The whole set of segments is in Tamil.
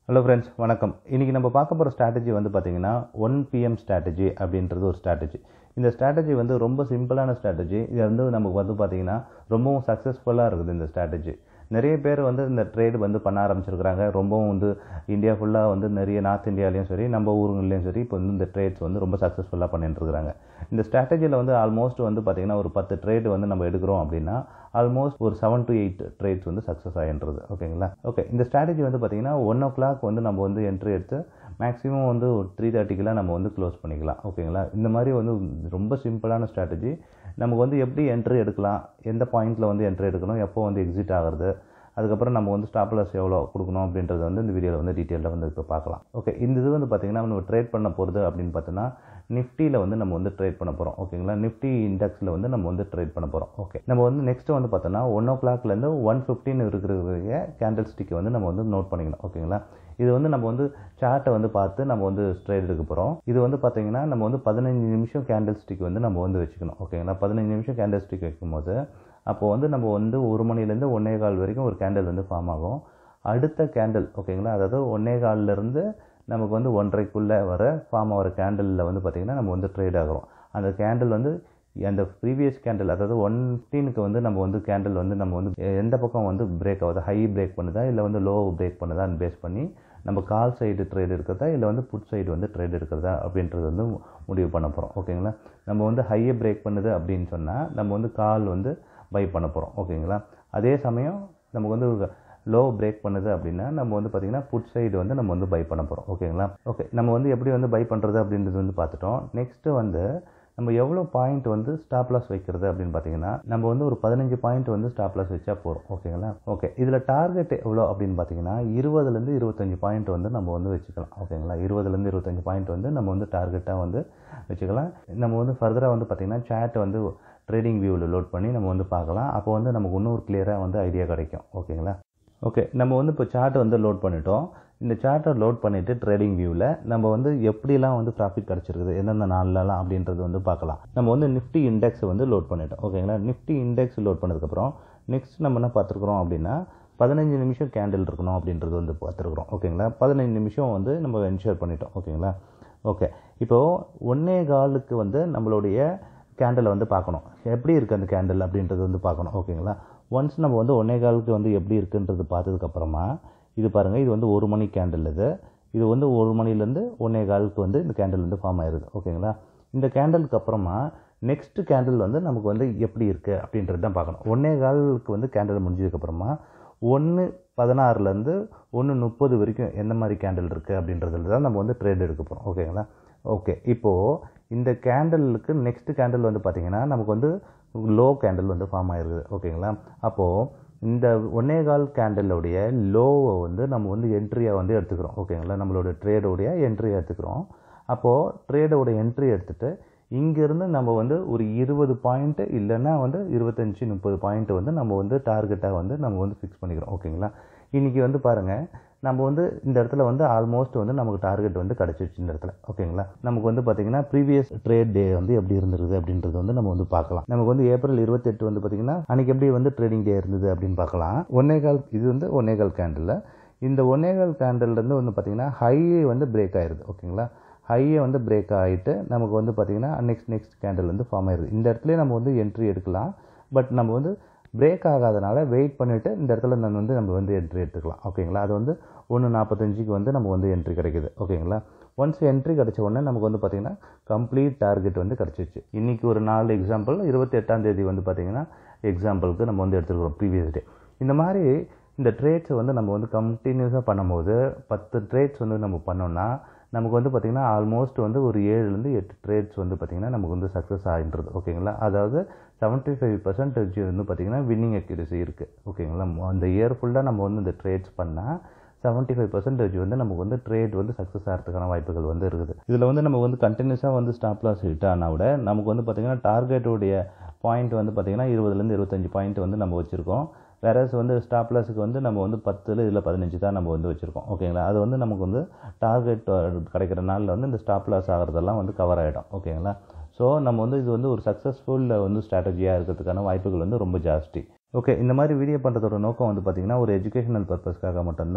ஹலோ ஃப்ரெண்ட்ஸ் வணக்கம் இன்றைக்கி நம்ம பார்க்க போகிற ஸ்ட்ராட்டஜி வந்து பார்த்திங்கன்னா ஒன் பிஎம் ஸ்ட்ராட்டஜி அப்படின்றது ஒரு ஸ்ட்ராட்டஜி இந்த ஸ்ட்ராட்டஜி வந்து ரொம்ப சிம்பிளான ஸ்ட்ராட்டஜி இது வந்து நமக்கு வந்து பார்த்திங்கன்னா ரொம்பவும் சக்ஸஸ்ஃபுல்லாக இருக்குது இந்த ஸ்ட்ராட்டஜி நிறைய பேர் வந்து இந்த ட்ரேடு வந்து பண்ண ஆரம்பிச்சிருக்கிறாங்க ரொம்பவும் வந்து இந்தியா ஃபுல்லாக வந்து நிறைய நார்த் இந்தியாலையும் சரி நம்ம ஊருங்கள்லையும் சரி இப்போ வந்து இந்த ட்ரேட்ஸ் வந்து ரொம்ப சக்ஸஸ்ஃபுல்லாக பண்ணிட்டு இருக்காங்க இந்த ஸ்ட்ராட்டஜியில் வந்து ஆல்மோஸ்ட் வந்து பார்த்திங்கன்னா ஒரு பத்து ட்ரேடு வந்து நம்ம எடுக்கிறோம் அப்படின்னா ஆல்மோஸ்ட் ஒரு செவன் டு எயிட் ட்ரேட்ஸ் வந்து சக்ஸஸ் ஆகின்றது ஓகேங்களா ஓகே இந்த ஸ்ட்ராட்டஜி வந்து பார்த்திங்கன்னா ஒன் ஓ கிளாக் வந்து நம்ம வந்து என்ட்ரி எடுத்து மேக்ஸிமம் வந்து ஒரு த்ரீ தேர்ட்டிக்கெலாம் நம்ம வந்து க்ளோஸ் பண்ணிக்கலாம் ஓகேங்களா இந்த மாதிரி வந்து ரொம்ப சிம்பிளான ஸ்ட்ராட்டஜி நமக்கு வந்து எப்படி என்ட்ரி எடுக்கலாம் எந்த பாயிண்ட்டில் வந்து என்ட்ரி எடுக்கணும் எப்போ வந்து எக்ஸிட் ஆகிறது அதுக்கப்புறம் நம்ம வந்து ஸ்டாப் லாஸ் எவ்வளோ கொடுக்கணும் அப்படின்றத வந்து இந்த வீடியோவில் வந்து டீட்டெயிலாக வந்து இப்போ பார்க்கலாம் ஓகே இந்த இது வந்து பார்த்திங்கன்னா நம்ம ட்ரேட் பண்ண போகிறது அப்படின்னு பார்த்தோன்னா நிஃப்டியில் வந்து நம்ம வந்து ட்ரேட் பண்ண போகிறோம் ஓகேங்களா நிஃப்டி இண்டெக்ஸில் வந்து நம்ம வந்து ட்ரேட் பண்ண போகிறோம் ஓகே நம்ம வந்து நெக்ஸ்ட் வந்து பார்த்தோன்னா ஒன் ஓ கிளாக்லேருந்து ஒன் ஃபிஃப்டின் இருக்கிற கேண்டில் ஸ்டிக்கை வந்து நம்ம வந்து நோட் பண்ணிக்கணும் ஓகேங்களா இது வந்து நம்ம வந்து சார்ட்டை வந்து பார்த்து நம்ம வந்து ட்ரேட் எடுக்க போகிறோம் இது வந்து பார்த்தீங்கன்னா நம்ம வந்து பதினஞ்சு நிமிஷம் கேண்டில் ஸ்டிக் வந்து நம்ம வந்து வச்சுக்கணும் ஓகேங்களா பதினஞ்சு நிமிஷம் கேண்டில் ஸ்டிக் வைக்கும்போது அப்போ வந்து நம்ம வந்து ஒரு மணிலேருந்து ஒன்றே கால் வரைக்கும் ஒரு கேண்டில் வந்து ஃபார்ம் ஆகும் அடுத்த கேண்டில் ஓகேங்களா அதாவது ஒன்றே கால்லேருந்து நமக்கு வந்து ஒன்றரைக்குள்ளே வர ஃபார்ம் ஆகிற கேண்டலில் வந்து பார்த்திங்கன்னா நம்ம வந்து ட்ரேட் ஆகிறோம் அந்த கேண்டில் வந்து அந்த ப்ரீவியஸ் கேண்டில் அதாவது ஒன் ஃபிஃப்டீனுக்கு வந்து நம்ம வந்து கேண்டில் வந்து நம்ம வந்து எந்த பக்கம் வந்து பிரேக் ஆகுது ஹை பிரேக் பண்ணுதா இல்லை வந்து லோ பிரேக் பண்ணுதான்னு பேஸ் பண்ணி நம்ம கால் சைடு ட்ரேட் இருக்கிறதா இல்லை வந்து புட் சைடு வந்து ட்ரேட் இருக்கிறதா அப்படின்றது வந்து முடிவு பண்ண போகிறோம் ஓகேங்களா நம்ம வந்து ஹையை பிரேக் பண்ணுது அப்படின்னு சொன்னால் நம்ம வந்து கால் வந்து பை பண்ண போகிறோம் ஓகேங்களா அதே சமயம் நமக்கு வந்து லோ பிரேக் பண்ணுது அப்படின்னா நம்ம வந்து பார்த்திங்கன்னா புட் சைடு வந்து நம்ம வந்து பை பண்ண போகிறோம் ஓகேங்களா ஓகே நம்ம வந்து எப்படி வந்து பை பண்ணுறது அப்படின்றது வந்து பார்த்துட்டோம் நெக்ஸ்ட்டு வந்து நம்ம எவ்வளோ பாயிண்ட் வந்து ஸ்டாப் லாஸ் வைக்கிறது அப்படின்னு பார்த்தீங்கன்னா நம்ம வந்து ஒரு பதினஞ்சு பாயிண்ட் வந்து ஸ்டாப் லாஸ் வச்சா போகிறோம் ஓகேங்களா ஓகே இதில் டார்கெட் எவ்வளோ அப்படின்னு பார்த்தீங்கன்னா இருபதுலேருந்து இருபத்தஞ்சு பாயிண்ட் வந்து நம்ம வந்து வச்சுக்கலாம் ஓகேங்களா இருபதுலேருந்து இருபத்தஞ்சு பாயிண்ட் வந்து நம்ம வந்து டார்கெட்டாக வந்து வச்சுக்கலாம் நம்ம வந்து ஃபர்தராக வந்து பார்த்திங்கன்னா சேட்டை வந்து ட்ரேடிங் வியூவில் லோட் பண்ணி நம்ம வந்து பார்க்கலாம் அப்போ வந்து நமக்கு இன்னும் ஒரு கிளியராக வந்து ஐடியா கிடைக்கும் ஓகேங்களா ஓகே நம்ம வந்து இப்போ சார்ட் வந்து லோட் பண்ணிட்டோம் இந்த சார்ட்டை லோட் பண்ணிவிட்டு ட்ரேடிங் வியூவில் நம்ம வந்து எப்படிலாம் வந்து ப்ராஃபிட் கிடச்சிருக்குது எந்தெந்த நாள்லலாம் அப்படின்றது வந்து பார்க்கலாம் நம்ம வந்து நிஃப்டி இண்டெக்ஸ் வந்து லோட் பண்ணிட்டோம் ஓகேங்களா நிஃப்டி இண்டெக்ஸ் லோட் பண்ணதுக்கப்புறம் நெக்ஸ்ட் நம்ம என்ன பார்த்துருக்குறோம் அப்படின்னா பதினஞ்சு நிமிஷம் கேண்டில் இருக்கணும் அப்படின்றது வந்து பார்த்துருக்குறோம் ஓகேங்களா பதினஞ்சு நிமிஷம் வந்து நம்ம என்ஷூர் பண்ணிட்டோம் ஓகேங்களா ஓகே இப்போது ஒன்னே காலுக்கு வந்து நம்மளுடைய கேண்டிலை வந்து பார்க்கணும் எப்படி இருக்குது அந்த கேண்டில் அப்படின்றது வந்து பார்க்கணும் ஓகேங்களா ஒன்ஸ் நம்ம வந்து ஒன்னே காலுக்கு வந்து எப்படி இருக்குன்றது பார்த்ததுக்கப்புறமா இது பாருங்கள் இது வந்து ஒரு மணி கேண்டில் இது இது வந்து ஒரு மணிலேருந்து ஒன்னே காலுக்கு வந்து இந்த கேண்டில் வந்து ஃபார்ம் ஆயிடுது ஓகேங்களா இந்த கேண்டலுக்கு அப்புறமா நெக்ஸ்ட் கேண்டில் வந்து நமக்கு வந்து எப்படி இருக்குது அப்படின்றது தான் பார்க்கணும் ஒன்னே காலுக்கு வந்து கேண்டில் முடிஞ்சதுக்கப்புறமா ஒன்று பதினாறுலேருந்து ஒன்று முப்பது வரைக்கும் எந்த மாதிரி கேண்டில் இருக்குது அப்படின்றதுல தான் நம்ம வந்து ட்ரேட் எடுக்க போகிறோம் ஓகேங்களா ஓகே இப்போது இந்த கேண்டலுக்கு நெக்ஸ்ட் கேண்டில் வந்து பார்த்திங்கன்னா நமக்கு வந்து லோ கேண்டில் வந்து ஃபார்ம் ஆகிருக்குது ஓகேங்களா அப்போது இந்த ஒன்னே கால் கேண்டலுடைய லோவை வந்து நம்ம வந்து என்ட்ரியாக வந்து எடுத்துக்கிறோம் ஓகேங்களா நம்மளோட ட்ரேடோடைய என்ட்ரி எடுத்துக்கிறோம் அப்போது ட்ரேடோட என்ட்ரி எடுத்துகிட்டு இங்கேருந்து நம்ம வந்து ஒரு இருபது பாயிண்ட்டு இல்லைன்னா வந்து இருபத்தஞ்சி முப்பது பாயிண்ட்டு வந்து நம்ம வந்து டார்கெட்டாக வந்து நம்ம வந்து ஃபிக்ஸ் பண்ணிக்கிறோம் ஓகேங்களா இன்றைக்கி வந்து பாருங்கள் நம்ம வந்து இந்த இடத்துல வந்து ஆல்மோஸ்ட் வந்து நமக்கு டார்கெட் வந்து கிடச்சிருச்சு இந்த இடத்துல ஓகேங்களா நமக்கு வந்து பார்த்திங்கன்னா ப்ரீவியஸ் ட்ரேட் டே வந்து எப்படி இருந்திருக்குது அப்படின்றது வந்து நம்ம வந்து பார்க்கலாம் நமக்கு வந்து ஏப்ரல் இருபத்தெட்டு வந்து பார்த்திங்கன்னா அன்றைக்கி எப்படி வந்து ட்ரேடிங் டே இருந்தது அப்படின்னு பார்க்கலாம் ஒன்னே கால் இது வந்து ஒன்னே கால் கேண்டில் இந்த ஒன்னே கால் கேண்டில்லேருந்து வந்து பார்த்திங்கன்னா ஹை வந்து பிரேக் ஆயிடுது ஓகேங்களா ஹையை வந்து பிரேக் ஆகிட்டு நமக்கு வந்து பார்த்திங்கன்னா நெக்ஸ்ட் நெக்ஸ்ட் கேண்டில் வந்து ஃபார்ம் ஆயிடுது இந்த இடத்துல நம்ம வந்து என்ட்ரி எடுக்கலாம் பட் நம்ம வந்து பிரேக் ஆகாதனால வெயிட் பண்ணிவிட்டு இந்த இடத்துல நம்ம வந்து நம்ம வந்து என்ட்ரி எடுத்துக்கலாம் ஓகேங்களா அது வந்து ஒன்று நாற்பத்தஞ்சுக்கு வந்து நம்ம வந்து என்ட்ரி கிடைக்குது ஓகேங்களா ஒன்ஸ் என்ட்ரி கிடச்ச உடனே நமக்கு வந்து பார்த்திங்கன்னா கம்ப்ளீட் டார்கெட் வந்து கிடச்சிச்சு இன்றைக்கி ஒரு நாலு எக்ஸாம்பிள் இருபத்தி எட்டாம் தேதி வந்து பார்த்திங்கன்னா எக்ஸாம்பிளுக்கு நம்ம வந்து எடுத்துருக்கோம் ப்ரீவியஸ் டே இந்த மாதிரி இந்த ட்ரேட்ஸை வந்து நம்ம வந்து கண்டினியூஸாக பண்ணும்போது பத்து ட்ரேட்ஸ் வந்து நம்ம பண்ணோம்னா நமக்கு வந்து பார்த்திங்கன்னா ஆல்மோஸ்ட் வந்து ஒரு ஏழுலேருந்து எட்டு ட்ரேட்ஸ் வந்து பார்த்திங்கன்னா நமக்கு வந்து சக்ஸஸ் ஆகின்றது ஓகேங்களா அதாவது செவன்ட்டி ஃபைவ் பர்சன்டேஜ் வந்து பார்த்திங்கன்னா வின்னிங் அக்யூரசி இருக்குது ஓகேங்களா அந்த இயர் ஃபுல்லாக நம்ம வந்து இந்த ட்ரேட்ஸ் பண்ணால் செவன்ட்டி ஃபைவ் பர்சன்டேஜ் வந்து நமக்கு வந்து ட்ரேட் வந்து சக்ஸஸ் ஆகிறதுக்கான வாய்ப்புகள் வந்து இருக்குது இதில் வந்து நம்ம வந்து கண்டினியூஸாக வந்து ஸ்டாப் லாஸ் ஹிட் ஆனால் விட நமக்கு வந்து பார்த்திங்கன்னா டார்கெட்டுடைய பாயிண்ட் வந்து பார்த்திங்கன்னா இருபதுலேருந்து இருபத்தஞ்சி பாயிண்ட் வந்து நம்ம வச்சுருக்கோம் வேறஸ் வந்து ஸ்டாப் லாஸுக்கு வந்து நம்ம வந்து பத்தில் இதில் பதினஞ்சு தான் நம்ம வந்து வச்சுருக்கோம் ஓகேங்களா அது வந்து நமக்கு வந்து டார்கெட் கிடைக்கிற நாளில் வந்து இந்த ஸ்டாப் லாஸ் ஆகிறதெல்லாம் வந்து கவர் ஆகிடும் ஓகேங்களா ஸோ நம்ம வந்து இது வந்து ஒரு சக்ஸஸ்ஃபுல் வந்து ஸ்ட்ராட்டஜியாக இருக்கிறதுக்கான வாய்ப்புகள் வந்து ரொம்ப ஜாஸ்தி ஓகே இந்த மாதிரி வீடியோ பண்ணுறதோட நோக்கம் வந்து பார்த்திங்கன்னா ஒரு எஜுகேஷனல் பர்பஸ்க்காக மட்டும்தான்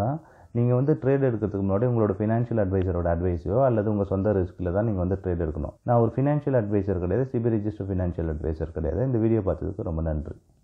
நீங்கள் வந்து ட்ரேட் எடுக்கிறதுக்கு முன்னாடி உங்களோட ஃபினான்ஷியல் அட்வைசரோட அட்வைஸோ அல்லது உங்கள் சொந்த ரிஸ்கில் தான் நீங்கள் வந்து ட்ரேட் எடுக்கணும் நான் ஒரு ஃபினான்ஷியல் அட்வைசர் கிடையாது சிபி ரிஜிஸ்டர் ஃபினான்ஷியல் அட்வைசர் கிடையாது இந்த வீடியோ பார்த்ததுக்கு ரொம்ப நன்றி